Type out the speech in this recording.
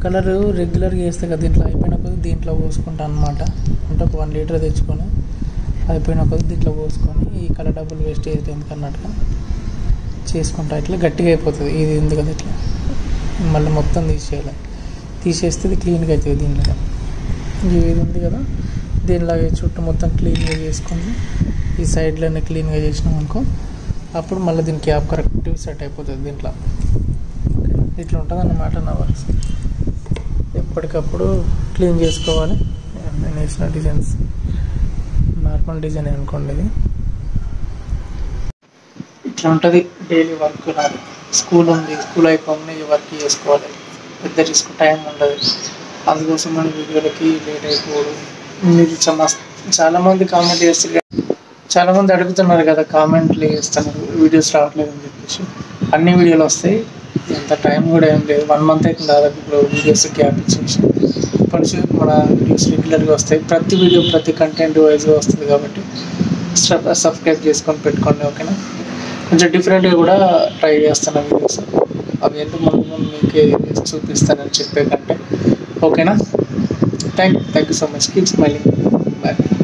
colour రెగ్యులర్గా వేస్తే కదా దీంట్లో అయిపోయిన కొద్ది దీంట్లో పోసుకుంటాను అనమాట అంటే ఒక వన్ లీటర్ తెచ్చుకొని అయిపోయిన కొద్ది దీంట్లో పోసుకొని ఈ కలర్ డబ్బులు వేస్ట్ అయితే ఎందుకన్నట్టుగా చేసుకుంటా ఇట్లా గట్టిగా అయిపోతుంది ఇది ఉంది కదా ఇట్లా మళ్ళీ మొత్తం తీసేయాలి తీసేస్తే ఇది క్లీన్గా అవుతుంది దీనిలో ఇది ఉంది కదా దీనిలాగే చుట్టూ మొత్తం క్లీన్గా చేసుకొని ఈ సైడ్లోనే క్లీన్గా చేసినాం అనుకో అప్పుడు మళ్ళీ దీని క్యాప్ కరెక్ట్గా సెట్ అయిపోతుంది దీంట్లో ఇట్లా ఉంటుంది అన్నమాట నా వర్క్స్ ఎప్పటికప్పుడు క్లీన్ చేసుకోవాలి నేను వేసిన డిజైన్స్ నార్మల్ డిజైన్ అనుకోండి ఇది ఇట్లా ఉంటుంది డైలీ వర్క్ నాది స్కూల్ ఉంది స్కూల్ అయిపోగానే ఈ వర్క్ చేసుకోవాలి పెద్ద రిస్క్ టైం ఉండదు అందుకోసం మన వీడియోలకి లేట్ అయిపోవడం మీరు చాలా చాలామంది కామెంట్ చేస్తారు కదా, చాలామంది అడుగుతున్నారు కదా కామెంట్లు చేస్తున్నారు వీడియోస్ రావట్లేదు అని చెప్పేసి అన్ని వీడియోలు వస్తాయి ఎంత టైం కూడా ఏం లేదు వన్ మంత్ అయితే దాదాపు ఇప్పుడు వీడియోస్ గ్యాప్ ఇచ్చేసి ఇప్పటి నుంచి మన వీడియోస్ రెగ్యులర్గా వస్తాయి ప్రతి వీడియో ప్రతి కంటెంట్ వైజ్గా వస్తుంది కాబట్టి సబ్స్క్రైబ్ చేసుకొని పెట్టుకోండి ఓకేనా కొంచెం డిఫరెంట్గా కూడా ట్రై చేస్తాను వీడియోస్ అవి ఎందుకు ముందు ముందు మీకే చూపిస్తానని చెప్పే కంటే ఓకేనా thank thank you so much keep smiling bye